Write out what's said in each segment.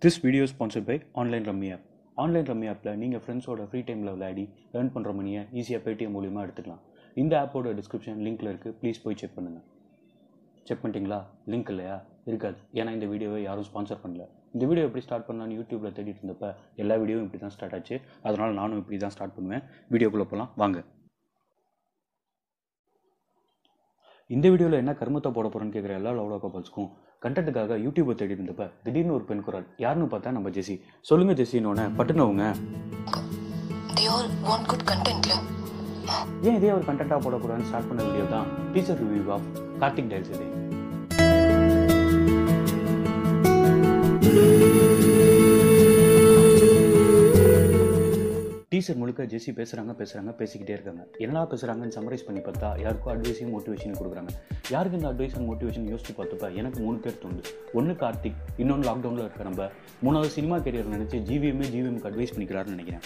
this video sponsored by online rummy app online rummy ஆப்பில் நீங்கள் ஃப்ரெண்ட்ஸோட ஃப்ரீ டைமில் விளையாடி ஏர்ன் பண்ணுற மணியை ஈஸியாக பேடிஎம் மூலியமா எடுத்துக்கலாம் இந்த ஆப்போட டிஸ்கிரிப்ஷன் லிங்க்கில் இருக்குது ப்ளீஸ் போய் செக் பண்ணுங்கள் செக் பண்ணிட்டீங்களா லிங்க் இல்லையா இருக்காது ஏன்னா இந்த வீடியோவை யாரும் ஸ்பான்சர் பண்ணல இந்த வீடியோ எப்படி ஸ்டார்ட் பண்ணலாம்னு யூடியூப்பில் தேடிட்டு இருந்தப்ப எல்லா வீடியோவும் இப்படி தான் ஸ்டார்ட் ஆச்சு அதனால் நானும் இப்படி தான் ஸ்டார்ட் பண்ணுவேன் வீடியோக்குள்ளே போகலாம் வாங்க இந்த வீடியோவில் என்ன கருமத்தை போட போகிறேன்னு கேட்குற எல்லா லவ்டா கப்பல்ஸ்க்கும் கண்டென்ட்டுக்காக யூடியூப்பை தேடி இருந்தப்ப திடீர்னு ஒரு பெண் குரல் யாருன்னு பார்த்தா நம்ம ஜெசி சொல்லுங்க ஜெசின்னு பட்டுனவங்க they all want good content la ஏன் இதே ஒரு கண்டென்ட்டாக போடக்கூடாதுன்னு ஸ்டார்ட் பண்ண வீடியோ தான் teacher review of Karthik tiles இது டீச்சர் முழுக்க ஜெஸி பேசுகிறாங்க பேசுகிறாங்க பேசிக்கிட்டே இருக்காங்க என்னடா பேசுகிறாங்கன்னு சம்மரைஸ் பண்ணி பார்த்தா யாருக்கும் அட்வைஸையும் மோட்டிவேஷன் கொடுக்குறாங்க யாருக்கு இந்த அட்வைஸ் அண்ட் மோட்டிவேஷன் யோசிச்சு பார்த்தப்ப எனக்கு மூணு பேர் தோணுது ஒன்று கார்த்திக் இன்னொன்று லாக்டவுனில் இருக்க நம்ம மூணாவது சினிமா கெரியர் நினச்சி ஜிவிஎம்மே ஜிவிஎம்க்கு அட்வைஸ் பண்ணிக்கிறாருன்னு நினைக்கிறேன்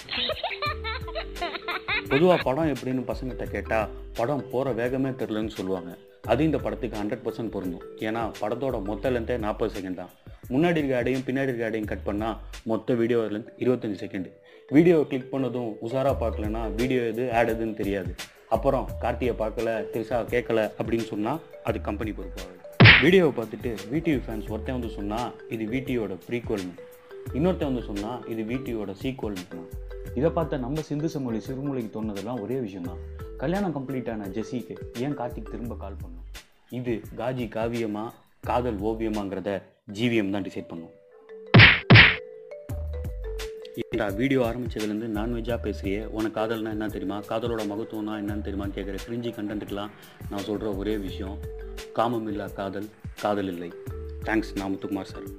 பொதுவாக படம் எப்படின்னு பசங்கிட்ட கேட்டால் படம் போகிற வேகமே தெரிலன்னு சொல்லுவாங்க அது இந்த படத்துக்கு ஹண்ட்ரட் பர்சன்ட் பொருந்தும் ஏன்னா படத்தோட மொத்த லென்த்தே நாற்பது செகண்ட் தான் முன்னாடி இருக்க அடையும் பின்னாடி இருக்க அடையும் கட் பண்ணால் மொத்த வீடியோ லென்த் இருபத்தஞ்சி செகண்ட் வீடியோ கிளிக் பண்ணதும் உஷாராக பார்க்கலனா வீடியோ எது ஆட் எதுன்னு தெரியாது அப்புறம் கார்த்தியை பார்க்கல திரிசா கேட்கல அப்படின்னு சொன்னால் அது கம்பெனி பொறுப்பாகுது வீடியோவை பார்த்துட்டு விடிவி ஃபேன்ஸ் ஒருத்தன் வந்து சொன்னால் இது விடியோட ப்ரீக்வல்னு இன்னொருத்தன் வந்து சொன்னால் இது விடியோட சீக்வல்னு இதை பார்த்த நம்ம சிந்து சமொழி சிறுமொழிக்கு தோணுதெல்லாம் ஒரே விஷயம்தான் கல்யாணம் கம்ப்ளீட் ஆன ஜெஸிக்கு ஏன் கார்த்திக் திரும்ப கால் பண்ணும் இது காஜி காவியமா காதல் ஓவியமாங்கிறத ஜிவிஎம் தான் டிசைட் பண்ணும் ஏன்டா வீடியோ ஆரம்பிச்சதுலேருந்து நான்வெஜ்ஜாக பேசுறியே உனக்கு காதல்னா என்ன தெரியுமா காதலோட மகத்துவம்னா என்னன்னு தெரியுமான்னு கேட்குற கிரிஞ்சி கண்டென்ட்டுக்கெலாம் நான் சொல்கிற ஒரே விஷயம் காமம் இல்லா காதல் காதல் இல்லை தேங்க்ஸ் நான் முத்துக்குமார் சார்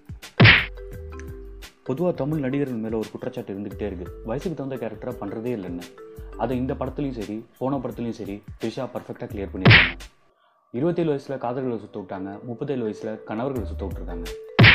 பொதுவாக தமிழ் நடிகர்கள் மேலே ஒரு குற்றச்சாட்டு இருந்துக்கிட்டே இருக்குது வயசுக்கு தகுந்த கேரக்டராக பண்ணுறதே இல்லைன்னு அதை இந்த படத்துலையும் சரி போன படத்துலையும் சரி த்ரிஷா பர்ஃபெக்டாக கிளியர் பண்ணியிருக்காங்க இருபத்தேழு வயசில் காதல்களை சுத்த விட்டாங்க முப்பத்தேழு வயசில் கணவர்களை சுத்த விட்டுருக்காங்க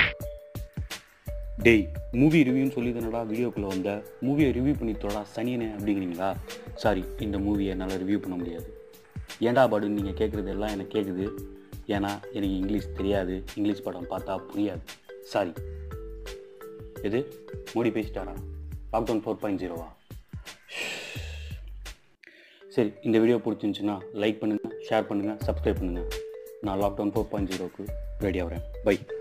டேய் மூவி ரிவ்யூன்னு சொல்லி தானடா வீடியோக்குள்ளே வந்த மூவியை ரிவ்யூ பண்ணி தோடா சனியனே அப்படிங்கிறீங்களா சாரி இந்த மூவியை என்னால் ரிவ்யூ பண்ண முடியாது ஏன்டா பாடுன்னு நீங்கள் கேட்குறது எல்லாம் எனக்கு கேட்குது ஏன்னா எனக்கு இங்கிலீஷ் தெரியாது இங்கிலீஷ் படம் பார்த்தா புரியாது சாரி எது மோடி பேசிட்டாரா லாக்டவுன் ஃபோர் பாயிண்ட் ஜீரோவா சரி இந்த வீடியோ பிடிச்சிருந்துச்சுன்னா லைக் பண்ணுங்கள் ஷேர் பண்ணுங்கள் சப்ஸ்கிரைப் பண்ணுங்கள் நான் லாக்டவுன் ஃபோர் பாயிண்ட் ஜீரோக்கு ரெடி ஆகிறேன் பை